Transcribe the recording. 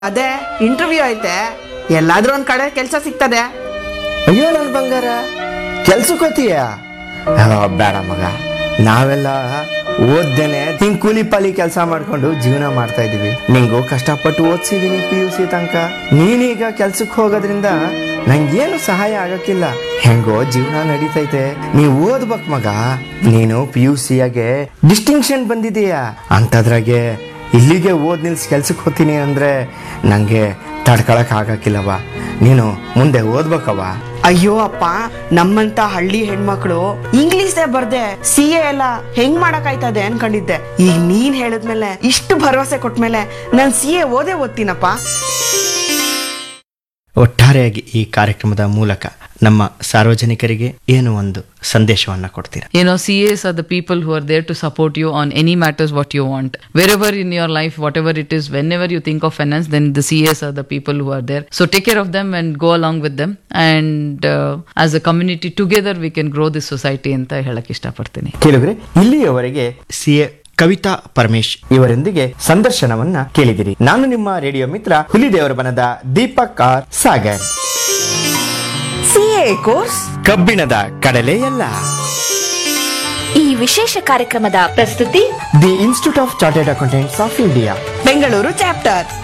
ಅದೇ ಇಂಟರ್ವ್ಯೂ ಐತೆ ಎಲ್ಲಾದ್ರೂ ಒಂದ್ ಕಡೆ ಕೆಲಸ ಸಿಗ್ತದೆ ಅಯ್ಯೋ ನನ್ನ ಬಂಗಾರ ಕೆಲ್ಸಕ್ಕೆ ಹೋತೀಯ ಬೇಡ ಮಗ ನಾವೆಲ್ಲ ಓದ್ದೇನೆ ಹಿಂಗ್ ಕೂಲಿ ಪಾಲಿ ಕೆಲಸ ಮಾಡ್ಕೊಂಡು ಜೀವನ ಮಾಡ್ತಾ ಇದೀವಿ ನಿಂಗು ಕಷ್ಟಪಟ್ಟು ಓದ್ಸಿದೀನಿ ಪಿ ಯು ಸಿ ತನಕ ನೀನೀಗ ಕೆಲ್ಸಕ್ಕೆ ಹೋಗೋದ್ರಿಂದ ನಂಗೇನು ಸಹಾಯ ಆಗಕ್ಕಿಲ್ಲ ಹೆಂಗೋ ಜೀವನ ನಡೀತೈತೆ ನೀವ್ ಓದ್ಬೇಕ್ ಮಗ ನೀನು ಪಿ ಯು ಸಿಯಾಗೆ ಡಿಸ್ಟಿಂಕ್ಷನ್ ಬಂದಿದೀಯ ಅಂತದ್ರಾಗೆ ಇಲ್ಲಿಗೆ ಓದ್ ನಿಲ್ಸಿ ಕೆಲ್ಸಕ್ಕೆ ಹೋಗ್ತೀನಿ ಅಂದ್ರೆ ನಂಗೆ ತಡ್ಕೊಳಕ್ ಆಗಕ್ಕಿಲ್ಲವ ನೀನು ಮುಂದೆ ಓದ್ಬೇಕವ ಅಯ್ಯೋ ಅಪ್ಪ ನಮ್ಮಂತ ಹಳ್ಳಿ ಹೆಣ್ಮಕ್ಳು ಇಂಗ್ಲಿಷೇ ಬರ್ದೆ ಸಿ ಎ ಎಲ್ಲ ಹೆಂಗ್ ಮಾಡಕ್ಕಾಯ್ತದೆ ಅನ್ಕೊಂಡಿದ್ದೆ ಈಗ ನೀನ್ ಹೇಳಿದ್ಮೇಲೆ ಇಷ್ಟು ಭರವಸೆ ಕೊಟ್ಮೇಲೆ ನಾನ್ ಸಿ ಎ ಓದೇ ಓದ್ತೀನಪ್ಪ ಒಟ್ಟಾರೆಯಾಗಿ ಈ ಕಾರ್ಯಕ್ರಮದ ಮೂಲಕ ನಮ್ಮ ಸಾರ್ವಜನಿಕರಿಗೆ ಏನು ಒಂದು ಸಂದೇಶವನ್ನ ಕೊಡ್ತೀರಾ You know, CAs are the people who are there to support you on any matters what you want. Wherever in your life, whatever it is, whenever you think of finance, then the CAs are the people who are there. So take care of them and go along with them. And uh, as a community, together we can grow this society ಅಂತ ಹೇಳಕ್ ಇಷ್ಟಪಡ್ತೀನಿ ಕೇಳಿದ್ರೆ ಇಲ್ಲಿಯವರೆಗೆ C A Kavita Paramesh ಇವರೊಂದಿಗೆ ಸಂದರ್ಶನವನ್ನ ಕೇಳಿದಿರಿ ನಾನು ನಿಮ್ಮ ರೇಡಿಯೋ ಮಿತ್ರ ಹುಲಿದೇವರ ಬನದ Deepak R Sagar C A course ಕಬ್ಬಿಣದ ಕಡಲೆ ಎಲ್ಲ ಈ ವಿಶೇಷ ಕಾರ್ಯಕ್ರಮದ ಪ್ರಸ್ತುತಿ the institute of chartered accountants of India Bengaluru chapter